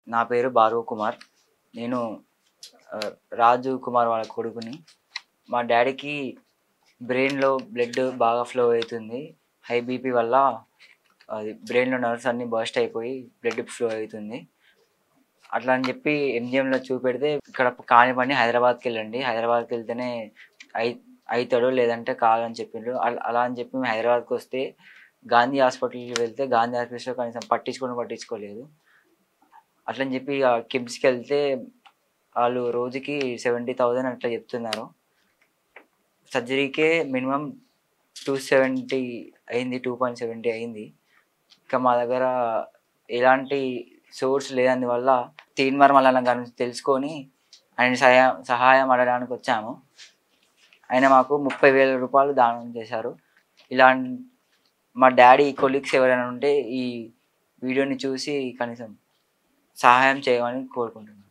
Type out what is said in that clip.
నా పేరు భార్గవ్ కుమార్ నేను ఆ, రాజు కుమార్ వాళ్ళ కొడుకుని మా డాడీకి బ్రెయిన్లో బ్లడ్ బాగా ఫ్లో అవుతుంది హై బీపీ వల్ల అది బ్రెయిన్లో నర్వ్స్ అన్నీ బర్స్ట్ అయిపోయి బ్లడ్ ఫ్లో అవుతుంది అట్లా అని చెప్పి ఎంజిఎంలో చూపెడితే ఇక్కడ కాని పని హైదరాబాద్కి వెళ్ళండి హైదరాబాద్కి వెళ్తేనే అయి అవుతాడు లేదంటే కాదని చెప్పిండ్రు అల- అలా అని చెప్పి మేము హైదరాబాద్కి వస్తే గాంధీ హాస్పిటల్కి వెళ్తే గాంధీ హాస్పిటల్లో కనీసం పట్టించుకొని పట్టించుకోలేదు అట్లని చెప్పి ఆ కిమ్స్కి వెళ్తే వాళ్ళు రోజుకి సెవెంటీ థౌజండ్ అట్లా చెప్తున్నారు సర్జరీకే మినిమం టూ సెవెంటీ అయింది టూ పాయింట్ సెవెంటీ అయింది ఇంకా మా దగ్గర ఎలాంటి సోర్స్ లేనందువల్ల తీన్మార్ మల్లన్న గారి నుంచి తెలుసుకొని ఆయన సహాయం సహాయం అడగడానికి వచ్చాము ఆయన మాకు ముప్పై వేల రూపాయలు దానం చేశారు ఇలా మా డాడీ కొలీగ్స్ ఎవరైనా ఉంటే ఈ వీడియోని చూసి కనీసం సహాయం చేయమని కోరుకుంటున్నాను